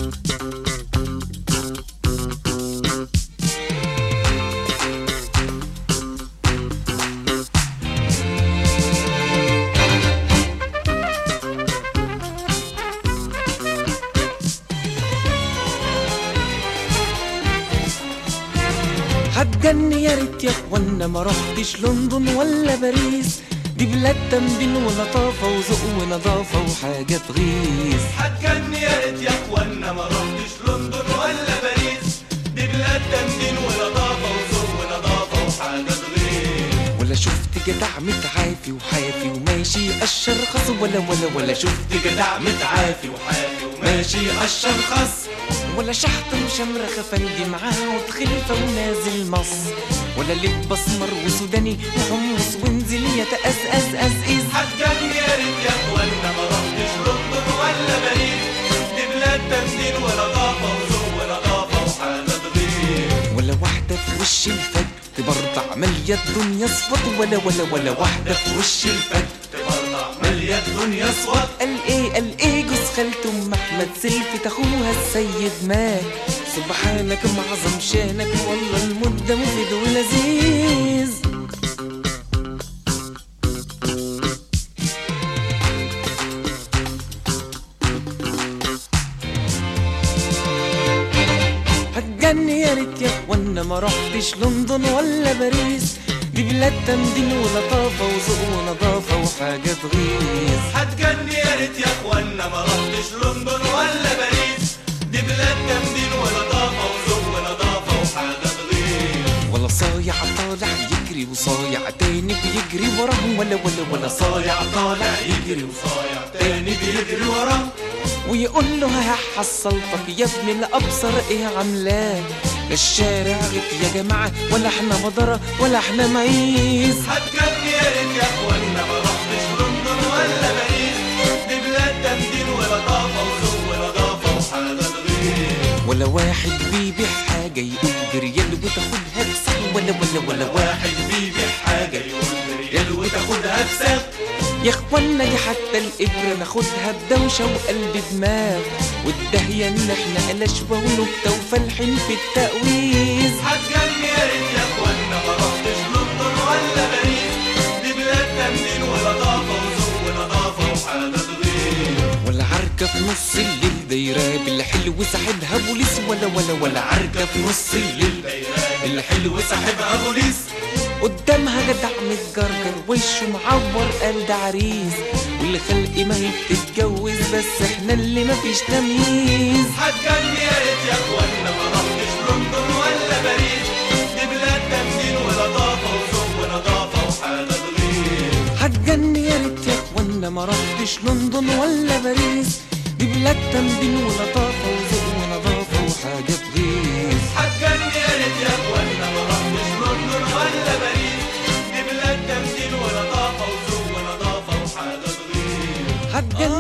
هتجني يا ريت يا اخوانا ما رحتش لندن ولا باريس دي بلاد تمدين ولطافة وذوق ونظافة وحاجة تغيظ هتجني يا ريت يا اخوانا ما رحتش لندن ولا باريس دي بلاد تمدين ولطافه وذوق ونظافه وحاجه تغير ولا شفت جدع متعافي وحافي وماشي يقشر خص ولا ولا ولا شفت جدع متعافي وحافي وماشي قشر خس ولا شحط وشمرخ افندي معاه وتخلفه ونازل مصر ولا لب اسمر وسوداني وحمص وانزل يتأزأز أزئز هتجني يا ريت يا اخوانا ما رحتش لندن ولا باريس دي بلاد تمدين ولطافه وذوق ونظافه وحاجه تغير ولا واحدة في وش الفجر تبرطع مالية الدنيا صفط ولا ولا ولا واحدة في وش الفجر تبرطع ماليه الدنيا اسود قال ايه قال ايه جوز خالته ام احمد سلفت اخوها السيد مات سبحانك معظم شانك والله المدة مفيد ولذيذ هتجني يا ريت يا اخوانا ما رحتش لندن ولا باريس دي بلاد تمدين ولطافة وذوق ونظافة وحاجة تغيظ هتجني يا ريت يا اخوانا ما رحتش لندن ولا باريس دي بلاد تمدين ولطافه وذوق ونظافه وحاجه تغير ولا صايع طالع يجري وصايع تاني بيجري وراه ولا ولا ولا صايع طالع يجري وصايع تاني بيجري وراه ويقول له ها حصلتك يا ابن الابصر ايه عاملاه لا الشارع غت يا جماعه ولا احنا مضره ولا احنا معيز هتجني يا ريت يا اخوانا ما رحتش لندن ولا باريس دي بلاد تمدين ولطافه وذوق ونظافه وحاجه تغير ولا واحد بيبيع حاجه يقول بريال وتاخدها بسعر ولا ولا ولا واحد واحد بيبيع حاجه يقول بريال وتاخدها بسعر يا اخوانا دي حتى الابره ناخدها بدوشه وقلب دماغ والدهيه ان احنا قلشوه ونكته وفالحين في التقويز هتجني يا ريت يا اخوانا ما رحتش لندن ولا باريس دي بلاد تمدين ولطافه وذوق ونظافه وحاجه تغير ولا عركة في نص الليل دايرة بالحلو ساحبها بوليس ولا ولا ولا عركة في نص الليل الحلو صاحبها بوليس قدامها جدع متجرجر وشه معور قال ده عريس واللي خلق ما هي بتتجوز بس احنا اللي مفيش تمييز هتجني يا ريت يا اخوانا ما رحتش لندن ولا باريس دي بلاد تمدين ولطافه وذوق ونظافه وحاجه تغير هتجني يا ريت يا اخوانا ما رحتش لندن ولا باريس دي بلاد تمدين ولطافة وذوق ونظافة وحاجة تغيظ هتجني يا ريت يا اخوانا ما رحتش لندن ولا باريس دي بلاد تمدين ولطافه وذوق ونظافه وحاجه تغير هتجني